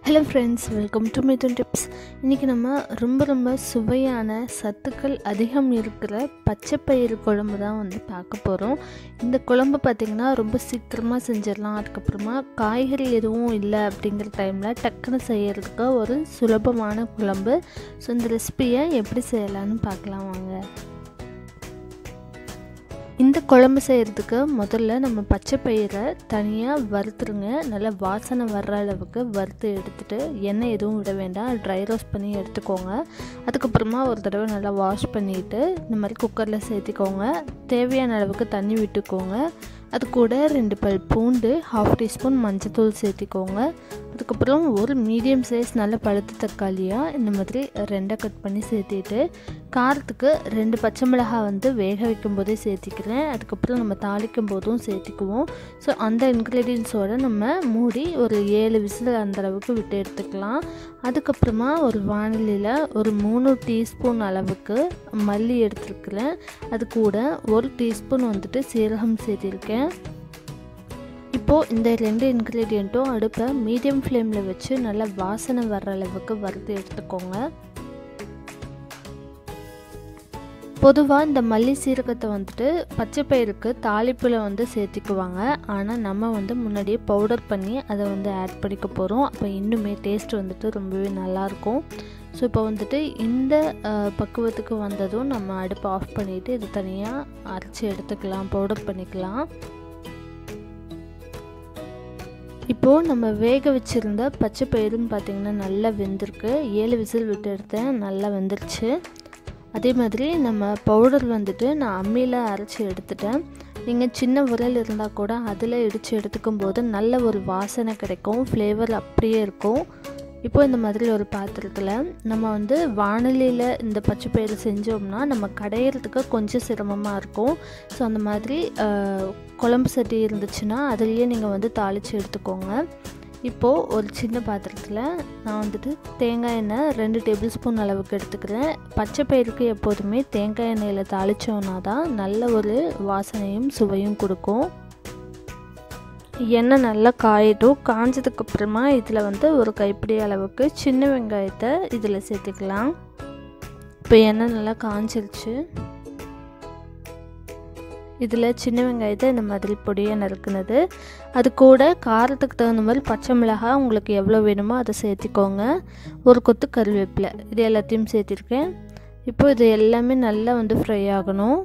hello friends welcome to Mithun tips இன்றைக்கி நம்ம ரொம்ப ரொம்ப சுவையான சத்துக்கள் அதிகம் இருக்கிற பச்சை பயிறு குழம்பு தான் வந்து பார்க்க போகிறோம் இந்த குழம்பு பார்த்திங்கன்னா ரொம்ப சீக்கிரமாக செஞ்சிடலாம் அதுக்கப்புறமா காய்கறி எதுவும் இல்லை அப்படிங்கிற டைமில் டக்குன்னு செய்கிறதுக்கு ஒரு சுலபமான குழம்பு ஸோ இந்த ரெசிபியை எப்படி செய்யலான்னு பார்க்கலாம் வாங்க இந்த குழம்பு செய்கிறதுக்கு முதல்ல நம்ம பச்சை பயிரை தனியாக வறுத்துருங்க நல்லா வாசனை வர்ற அளவுக்கு வறுத்து எடுத்துகிட்டு எண்ணெய் எதுவும் விட வேண்டாம் ட்ரை ரோஸ்ட் பண்ணி எடுத்துக்கோங்க அதுக்கப்புறமா ஒரு தடவை நல்லா வாஷ் பண்ணிவிட்டு இந்த மாதிரி குக்கரில் சேர்த்திக்கோங்க தேவையான அளவுக்கு தண்ணி விட்டுக்கோங்க அது கூட ரெண்டு பல் பூண்டு ஹாஃப் டீஸ்பூன் மஞ்சத்தூள் சேர்த்திக்கோங்க அதுக்கப்புறம் ஒரு மீடியம் சைஸ் நல்ல பழுத்த தக்காளியாக இந்த மாதிரி ரெண்டை கட் பண்ணி சேர்த்திட்டு காரத்துக்கு ரெண்டு பச்சை மிளகாய் வந்து வேக வைக்கும் போதே சேர்த்திக்கிறேன் அதுக்கப்புறம் நம்ம தாளிக்கும் போதும் சேர்த்திக்குவோம் ஸோ அந்த இன்க்ரீடியன்ஸோடு நம்ம மூடி ஒரு ஏழு விசில் அந்த அளவுக்கு விட்டு எடுத்துக்கலாம் அதுக்கப்புறமா ஒரு வானிலையில் ஒரு மூணு டீஸ்பூன் அளவுக்கு மல்லி எடுத்துருக்கிறேன் அது கூட ஒரு டீஸ்பூன் வந்துட்டு சீரகம் சேர்த்திருக்கேன் இப்போது இந்த ரெண்டு இன்க்ரீடியண்ட்டும் அடுப்பை மீடியம் ஃப்ளேமில் வச்சு நல்லா வாசனை வர்ற அளவுக்கு வறுத்து எடுத்துக்கோங்க பொதுவாக இந்த மல்லி சீரகத்தை வந்துட்டு பச்சை பயிருக்கு தாளிப்பில் வந்து சேர்த்திக்குவாங்க ஆனால் நம்ம வந்து முன்னாடியே பவுடர் பண்ணி அதை வந்து ஆட் பண்ணிக்க போகிறோம் அப்போ இன்னுமே டேஸ்ட் வந்துட்டு ரொம்பவே நல்லாயிருக்கும் ஸோ இப்போ வந்துட்டு இந்த பக்குவத்துக்கு வந்ததும் நம்ம அடுப்பை ஆஃப் பண்ணிவிட்டு இது தனியாக அரைச்சி எடுத்துக்கலாம் பவுடர் பண்ணிக்கலாம் இப்போது நம்ம வேக வச்சுருந்த பச்சை பயிறுன்னு பார்த்திங்கன்னா நல்லா வெந்திருக்கு ஏழு விசில் விட்டு எடுத்தேன் நல்லா வெந்துருச்சு அதே மாதிரி நம்ம பவுடர் வந்துட்டு நான் அம்மியில் அரைச்சி எடுத்துட்டேன் நீங்கள் சின்ன உரல் இருந்தால் கூட அதில் இடித்து எடுத்துக்கும் போது நல்ல ஒரு வாசனை கிடைக்கும் ஃப்ளேவர் அப்படியே இருக்கும் இப்போ இந்த மாதிரி ஒரு பாத்திரத்தில் நம்ம வந்து வானிலையில் இந்த பச்சை பயிறு செஞ்சோம்னா நம்ம கடையிறதுக்கு கொஞ்சம் சிரமமாக இருக்கும் ஸோ அந்த மாதிரி குழம்பு சட்டி இருந்துச்சுன்னா அதுலேயே நீங்கள் வந்து தாளித்து எடுத்துக்கோங்க இப்போது ஒரு சின்ன பாத்திரத்தில் நான் வந்துட்டு தேங்காய் எண்ணெய் ரெண்டு டேபிள் ஸ்பூன் அளவுக்கு எடுத்துக்கிறேன் பச்சை பயிருக்கு எப்போதுமே தேங்காய் எண்ணெயில் தாளித்தோன்னா தான் நல்ல ஒரு வாசனையும் சுவையும் கொடுக்கும் எண்ணெய் நல்லா காயட்டும் காஞ்சதுக்கப்புறமா இதில் வந்து ஒரு கைப்பிடி அளவுக்கு சின்ன வெங்காயத்தை இதில் சேர்த்துக்கலாம் இப்போ எண்ணெய் நல்லா காஞ்சிருச்சு இதில் சின்ன வெங்காயத்தை இந்த மாதிரி பொடியாக நறுக்குனது அது கூட காரத்துக்கு தகுந்த மாதிரி பச்சை மிளகாய் உங்களுக்கு எவ்வளோ வேணுமோ அதை சேர்த்திக்கோங்க ஒரு கொத்து கருவேப்பிலை இது எல்லாத்தையும் சேர்த்திருக்கேன் இப்போ இது எல்லாமே நல்லா வந்து ஃப்ரை ஆகணும்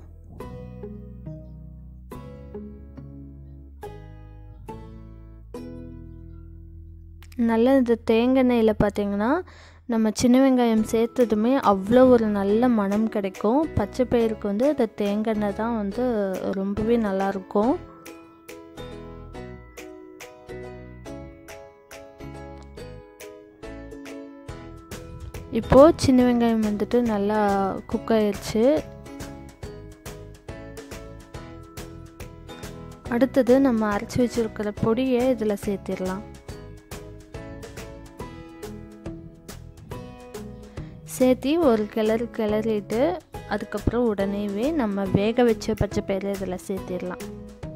நல்ல இந்த தேங்காய் பார்த்திங்கன்னா நம்ம சின்ன வெங்காயம் சேர்த்ததுமே அவ்வளோ ஒரு நல்ல மனம் கிடைக்கும் பச்சை பயிருக்கு வந்து இந்த தேங்காய் தான் வந்து ரொம்பவே நல்லாயிருக்கும் இப்போது சின்ன வெங்காயம் வந்துட்டு நல்லா குக் ஆயிடுச்சு அடுத்தது நம்ம அரைச்சி வச்சுருக்கிற பொடியை இதில் சேர்த்திடலாம் சேர்த்தி ஒரு கிளறு கிளறிட்டு அதுக்கப்புறம் உடனேவே நம்ம வேக வச்ச பச்சை பயிறு இதில் சேர்த்திடலாம்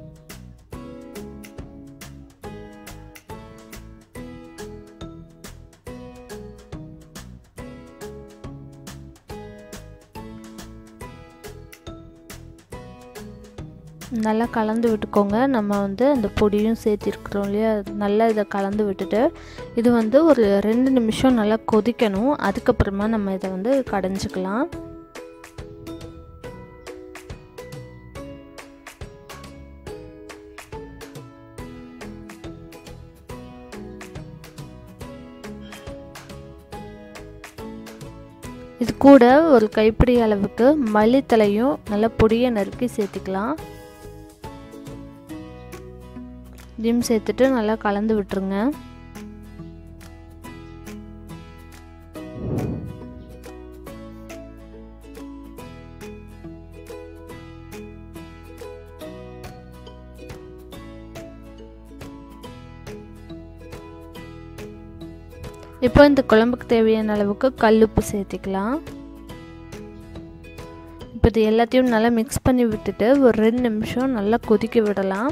நல்லா கலந்து விட்டுக்கோங்க நம்ம வந்து அந்த பொடியும் சேர்த்திருக்கிறோம் இல்லையா நல்லா இதை கலந்து விட்டுட்டு இது வந்து ஒரு ரெண்டு நிமிஷம் நல்லா கொதிக்கணும் அதுக்கப்புறமா நம்ம இதை வந்து கடைஞ்சிக்கலாம் இது கூட ஒரு கைப்பிடி அளவுக்கு மல்லித்தலையும் நல்லா பொடியை நறுக்கி சேர்த்துக்கலாம் இதையும் சேர்த்துட்டு நல்லா கலந்து விட்டுருங்க இப்போ இந்த குழம்புக்கு தேவையான அளவுக்கு கல்லுப்பு சேர்த்திக்கலாம் இப்போ இது எல்லாத்தையும் நல்லா மிக்ஸ் பண்ணி விட்டுட்டு ஒரு ரெண்டு நிமிஷம் நல்லா கொதிக்க விடலாம்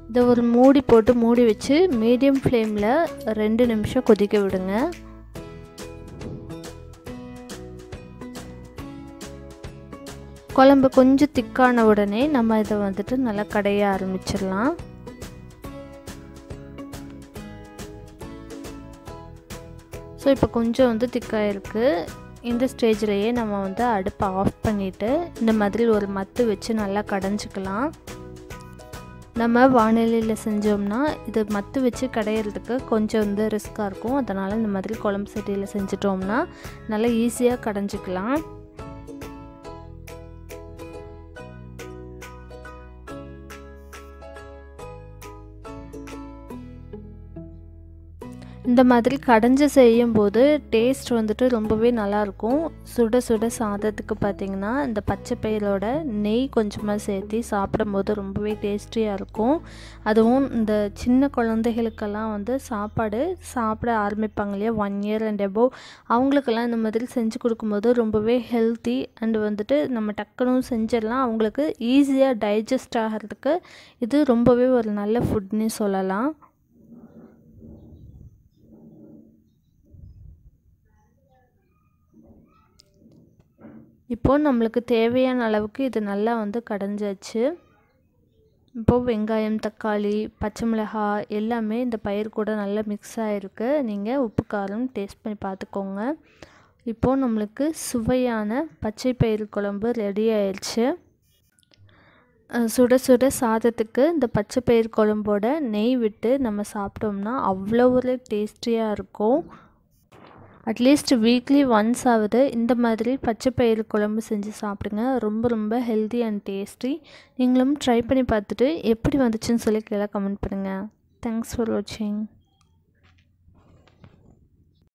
இதை ஒரு மூடி போட்டு மூடி வச்சு மீடியம் ஃப்ளேமில் ரெண்டு நிமிஷம் கொதிக்க விடுங்க குழம்பு கொஞ்சம் திக்கான உடனே நம்ம இதை வந்துட்டு நல்லா கடைய ஆரம்பிச்சிடலாம் ஸோ இப்போ கொஞ்சம் வந்து திக்காக இருக்குது இந்த ஸ்டேஜ்லேயே நம்ம வந்து அடுப்பை ஆஃப் பண்ணிவிட்டு இந்த மாதிரி ஒரு மத்து வச்சு நல்லா கடைஞ்சிக்கலாம் நம்ம வானிலையில் செஞ்சோம்னா இது மத்து வச்சு கடையிறதுக்கு கொஞ்சம் வந்து ரிஸ்க்காக இருக்கும் அதனால் இந்த மாதிரி குழம்பு சட்டியில் செஞ்சிட்டோம்னா நல்லா ஈஸியாக கடைஞ்சிக்கலாம் இந்த மாதிரி கடைஞ்சி செய்யும்போது டேஸ்ட் வந்துட்டு ரொம்பவே நல்லாயிருக்கும் சுட சுட சாதத்துக்கு பார்த்திங்கன்னா இந்த பச்சை பயிரோட நெய் கொஞ்சமாக சேர்த்து சாப்பிடும்போது ரொம்பவே டேஸ்டியாக இருக்கும் அதுவும் இந்த சின்ன குழந்தைகளுக்கெல்லாம் வந்து சாப்பாடு சாப்பிட ஆரம்பிப்பாங்க இல்லையா ஒன் இயர் அண்ட் எபோவ் அவங்களுக்கெல்லாம் இந்த மாதிரி செஞ்சு கொடுக்கும்போது ரொம்பவே ஹெல்த்தி அண்ட் வந்துட்டு நம்ம டக்குனும் செஞ்சிடலாம் அவங்களுக்கு ஈஸியாக டைஜஸ்ட் ஆகிறதுக்கு இது ரொம்பவே ஒரு நல்ல ஃபுட்னு சொல்லலாம் இப்போது நம்மளுக்கு தேவையான அளவுக்கு இது நல்லா வந்து கடைஞ்சாச்சு இப்போது வெங்காயம் தக்காளி பச்சை மிளகாய் எல்லாமே இந்த பயிர் கூட நல்லா மிக்ஸ் ஆகிருக்கு நீங்கள் உப்பு காரம் டேஸ்ட் பண்ணி பார்த்துக்கோங்க இப்போது நம்மளுக்கு சுவையான பச்சை பயிர் குழம்பு ரெடி ஆயிடுச்சு சுட சுட சாதத்துக்கு இந்த பச்சை பயிர் குழம்போட நெய் விட்டு நம்ம சாப்பிட்டோம்னா அவ்வளோ ஒரு டேஸ்டியாக இருக்கும் அட்லீஸ்ட் வீக்லி ஒன்ஸ் ஆகுது இந்த மாதிரி பச்சை பயிறு குழம்பு செஞ்சு சாப்பிடுங்க ரொம்ப ரொம்ப ஹெல்தி அண்ட் டேஸ்டி நீங்களும் ட்ரை பண்ணி பார்த்துட்டு எப்படி வந்துச்சுன்னு சொல்லி கீழே கமெண்ட் பண்ணுங்கள் தேங்க்ஸ் ஃபார் வாட்சிங்